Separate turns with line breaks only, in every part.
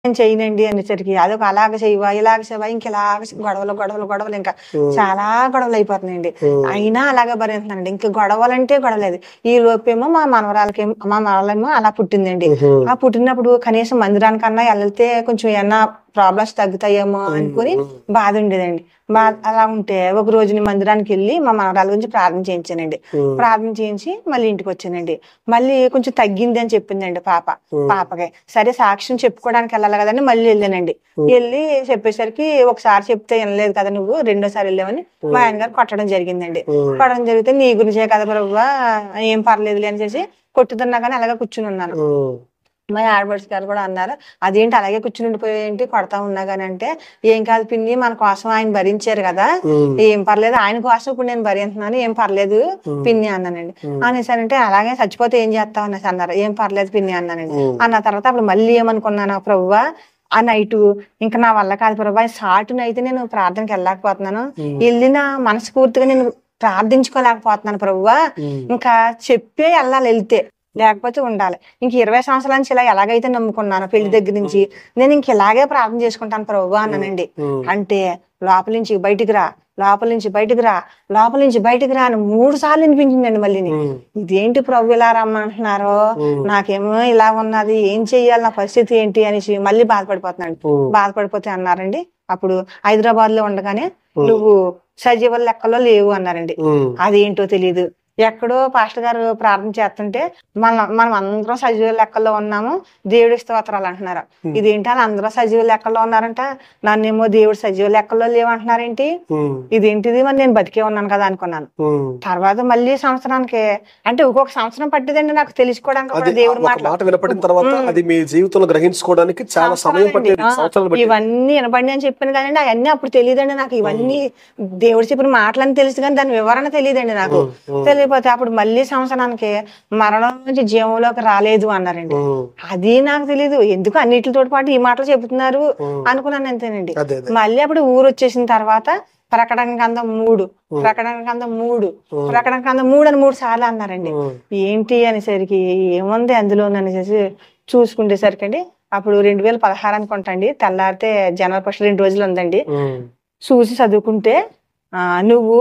నేను చేయనండి అనేసరికి అదొక అలాగ చేయవా ఇలాగ చేయవా ఇంక ఇలాగ చెయ్- గొడవలు గొడవలు గొడవలు ఇంకా చాలా గొడవలు అయిపోతున్నాయండి అయినా అలాగే భరించానండి ఇంక గొడవలంటే గొడవలేదు ఈ లోపేమో మా మనవరాలకి మా మనవరాలేమో అలా పుట్టిందండి ఆ పుట్టినప్పుడు కనీసం మందిరానికన్నా వెళ్తే కొంచెం ఏమన్నా ప్రాబ్లమ్స్ తగ్గుతాయేమో అనుకుని బాధ ఉండేదండి బాధ అలా ఉంటే ఒక రోజు నేను మందిరానికి వెళ్ళి మా మనవరాల గురించి ప్రార్థన చేయించానండి ప్రార్థన చేయించి మళ్ళీ ఇంటికి వచ్చానండి మళ్ళీ కొంచెం తగ్గింది అని చెప్పిందండి పాప పాపకి సరే సాక్ష్యం చెప్పుకోవడానికి వెళ్ళాలి కదండి మళ్ళీ వెళ్ళానండి వెళ్ళి చెప్పేసరికి ఒకసారి చెప్తే వినలేదు కదా నువ్వు రెండోసారి వెళ్ళామని మా ఆయన గారు కొట్టడం జరిగిందండి కొట్టడం జరిగితే నీ గురించే కదా ప్రభువా ఏం పర్లేదులే అని చేసి కొట్టుతున్నా కానీ అలాగే కూర్చుని ఉన్నాను మా ఆడబడిచి గారు కూడా అన్నారు అదేంటి అలాగే కూర్చుని ఉండిపోయేంటి కొడతా ఉన్నా కానీ అంటే ఏం కాదు పిన్ని మన కోసం ఆయన భరించారు కదా ఏం పర్లేదు ఆయన కోసం ఇప్పుడు నేను భరించున్నాను ఏం పర్లేదు పిన్ని అన్నానండి అనేసానంటే అలాగే చచ్చిపోతే ఏం చేస్తావు అనేసి అన్నారు ఏం పర్లేదు పిన్ని అన్నానండి అన్న తర్వాత అప్పుడు మళ్ళీ ఏమనుకున్నాను ప్రభువా ఆ నైట్ ఇంకా నా వల్ల కాదు ప్రభా సాటునైతే నేను ప్రార్థనకి వెళ్ళలేకపోతున్నాను వెళ్ళిన మనస్ఫూర్తిగా నేను ప్రార్థించుకోలేకపోతున్నాను ప్రభువా ఇంకా చెప్పే వెళ్ళాలి వెళ్తే లేకపోతే ఉండాలి ఇంక ఇరవై సంవత్సరాల నుంచి ఇలా ఎలాగైతే నమ్ముకున్నాను పెళ్లి దగ్గర నుంచి నేను ఇంక ఇలాగే ప్రార్థన చేసుకుంటాను ప్రభు అన్నానండి అంటే లోపల నుంచి బయటికి రా లోపల నుంచి బయటికి రా లోపల నుంచి బయటికి రా అని మూడు సార్లు వినిపించిందండి మళ్ళీ ఇదేంటి ప్రభు ఇలా రమ్మంటున్నారో నాకేమో ఇలా ఉన్నది ఏం చెయ్యాలి నా పరిస్థితి ఏంటి అనేసి మళ్ళీ బాధపడిపోతున్నాడు బాధపడిపోతే అన్నారండి అప్పుడు హైదరాబాద్ లో ఉండగానే నువ్వు సజీవ లెక్కలో లేవు అన్నారండి అదేంటో తెలియదు ఎక్కడో పాస్టర్ గారు ప్రార్థన చేస్తుంటే మనం మనం అందరం సజీవ లెక్కల్లో ఉన్నాము దేవుడి స్తోత్రాలు అంటున్నారు ఇదేంటి అని అందరూ సజీవ లెక్కల్లో ఉన్నారంట నన్నేమో దేవుడు సజీవ లెక్కల్లో లేవంటున్నారేంటి ఇదేంటిది మరి నేను బతికే ఉన్నాను కదా అనుకున్నాను తర్వాత మళ్ళీ సంవత్సరానికి అంటే ఒక్కొక్క సంవత్సరం పట్టిందండి నాకు తెలుసుకోవడానికి కూడా
అది
దేవుడి
ఒక
మాటలు
మాట వినపడిన తర్వాత అది మీ జీవితంలో గ్రహించుకోవడానికి చాలా సమయం పట్టేది
ఆ,
సంవత్సరాలు పట్టేది
ఇవన్నీ వినపడి అని చెప్పాను కానీ అవన్నీ అప్పుడు తెలియదండి నాకు ఇవన్నీ దేవుడు చెప్పిన మాటలని తెలుసు కానీ దాని వివరణ తెలియదండి నాకు తెలియపోతే అప్పుడు మళ్ళీ సంవత్సరానికి మరణం నుంచి జీవంలోకి రాలేదు అన్నారండి
ఉమ్,
అది నాకు తెలియదు ఎందుకు అన్నిటితో పాటు ఈ మాటలు చెబుతున్నారు అనుకున్నాను అంతేనండి
అదే అదే
మళ్ళీ అప్పుడు ఊరు వచ్చేసిన తర్వాత ప్రకటన గ్రంథం మూడు ప్రకటన గ్రంథం మూడు ప్రకటన గ్రంథం మూడు అని మూడు సార్లు అన్నారండి
ఉమ్,
ఏంటి అనేసరికి ఏముంది అందులో అనేసి చూసుకునేసరికి అండి అప్పుడు రెండు వేల పదహారు అనుకుంటండి తెల్లారితే జనవరి ఫస్ట్ రెండు రోజులు ఉందండి
ఉమ్,
చూసి చదువుకుంటే ఆ నువ్వు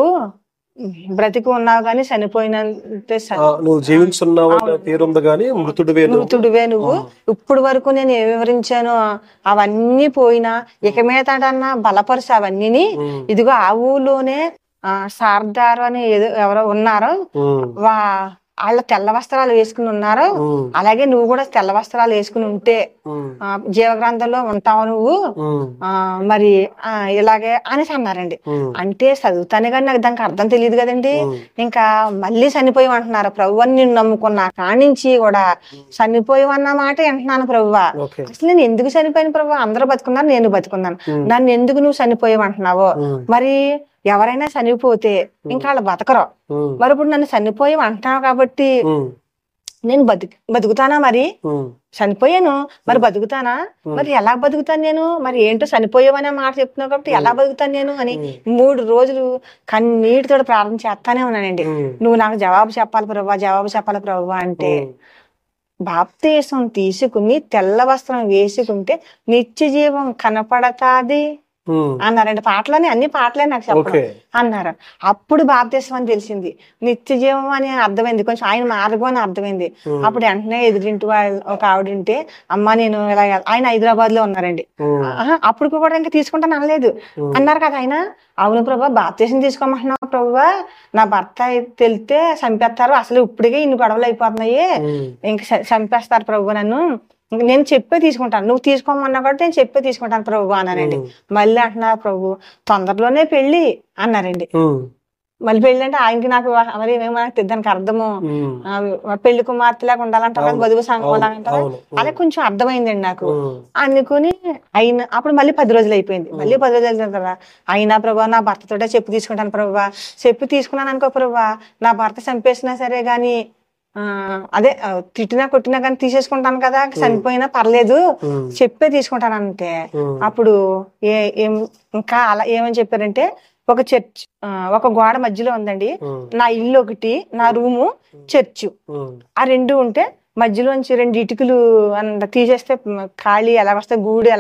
బ్రతికి ఉన్నావు కానీ చనిపోయినంతే స-
ఆ, నువ్వు జీవించున్నావు అన్న పేరుంది కానీ మృతుడివే నువ్వు
మృతుడివే నువ్వు ఇప్పుడు వరకు నేను ఏం వివరించాను అవన్నీ పోయినా ఇక మీదటన్నా బలపరుసు అవన్నీని
ఉమ్,
ఇదిగో ఆ ఊళ్ళోనే ఆ సార్దారు అని ఏదో ఎవరో ఉన్నారో
ఉమ్,
వా వాళ్ళ తెల్ల వస్త్రాలు వేసుకుని ఉన్నారో
ఉమ్,
అలాగే నువ్వు కూడా తెల్ల వస్త్రాలు వేసుకుని ఉంటే
ఉమ్,
ఆ, జీవగ్రంథంలో ఉంటావు నువ్వు
ఉమ్,
ఆ మరి ఆ, ఇలాగే అనేసి అన్నారండి
ఉమ్,
అంటే చదువుతానే కానీ నాకు దానికి అర్థం తెలియదు కదండి
ఉమ్.
ఇంకా మళ్ళీ చనిపోయి అంటున్నారు ప్రభు అని నేను నమ్ముకున్నా కానించి కూడా చనిపోయి అన్న మాట వింటున్నాను ప్రభువా
ఓకే
అసలు నేను ఎందుకు చనిపోయాను ప్రభు అందరూ బతుకున్నారు నేను బతుకున్నాను
ఉమ్.
నన్ను ఎందుకు నువ్వు చనిపోయావు అంటున్నావో
ఉమ్,
మరి ఎవరైనా చనిపోతే ఇంకా వాళ్ళు బతకరు
ఉమ్,
మరి ఇప్పుడు నన్ను చనిపోయి అంటున్నావు కాబట్టి
ఉమ్,
నేను బతుకు బతుకుతానా మరి
ఉమ్,
చనిపోయాను మరి బతుకుతానా మరి ఎలా బతుకుతాను నేను మరి ఏంటో చనిపోయావనే మాట చెప్తున్నావు కాబట్టి ఎలా బతుకుతాను నేను అని మూడు రోజులు కన్నీటితో ప్రార్థన చేస్తానే ఉన్నానండి
ఉమ్,
నువ్వు నాకు జవాబు చెప్పాలి ప్రభా జవాబు చెప్పాలి ప్రభా అంటే
ఉమ్,
బాప్తీసం తీసుకుని తెల్ల వస్త్రం వేసుకుంటే నిత్య జీవం కనపడతాది
ఉమ్,
అన్నారండి పాటలని అన్ని పాటలే నాకు చెప్పడం
ఓకే
అన్నారు అప్పుడు బాప్తీసం అని తెలిసింది నిత్య జీవం అని అర్థమైంది కొంచెం ఆయన మార్గం అని అర్థమైంది
ఉమ్,
అప్పుడు వెంటనే ఎదురింటి వాళ్ళు ఒక ఆవిడ ఉంటే అమ్మ నేను ఇలా ఆయన హైదరాబాద్ లో ఉన్నారండి
ఉమ్,
ఆహా, అప్పుడు కూడా ఇంకా తీసుకుంటాను అనలేదు
ఉమ్.
అన్నారు కదా ఆయన అవును ప్రభా బాప్తీసం తీసుకోమంటున్నావు ప్రభా నా భర్త తెలితే చంపేస్తారు అసలు ఇప్పటికే ఇన్ని గొడవలు అయిపోతున్నాయి
ఉమ్,
ఇంక చ- చంపేస్తారు ప్రభు నన్ను ఇంక నేను చెప్పే తీసుకుంటాను నువ్వు తీసుకోమన్నా కాబట్టి నేను చెప్పే తీసుకుంటాను ప్రభు అన్నారండి మళ్ళీ అంటున్నారు ప్రభు తొందరలోనే పెళ్లి అన్నారండి
ఉమ్,
మళ్ళీ పెళ్లి అంటే ఆయనకి నాకు వా- మరి ఏమో నాకు తె- దానికి అర్థము
ఉమ్,
ఆ, పెళ్లి కుమార్తెలాగా ఉండాలంటారు కదా, బదువు సంఘం అంటారా
అవును
అలా కొంచెం అర్థమైందండి నాకు
ఉమ్,
అనుకుని అయినా అప్పుడు మళ్ళీ పది రోజులు అయిపోయింది మళ్ళీ పది రోజులు అయిన తర్వాత అయినా ప్రభా నా భర్తతోటే చెప్పు తీసుకుంటాను ప్రభా చెప్పు తీసుకున్నాను అనుకో ప్రభా నా భర్త చంపేసినా సరే గాని ఆ అదే ఆ, తిట్టినా కొట్టినా కానీ తీసేసుకుంటాను కదా చనిపోయినా పర్లేదు
ఉమ్,
చెప్పే తీసుకుంటానంటే
ఉమ్,
అప్పుడు ఏ ఏం ఇంకా అలా ఏమని చెప్పారంటే ఒక చర్చ్ ఆ, ఒక గోడ మధ్యలో ఉందండి
ఉమ్,
నా ఇల్లు ఒకటి నా రూము చర్చ్
ఉమ్,
ఆ రెండు ఉంటే మధ్యలోంచి రెండు ఇటుకలు అంత తీసేస్తే మ, ఖాళీ ఎలా వస్తే గూడు ఎలా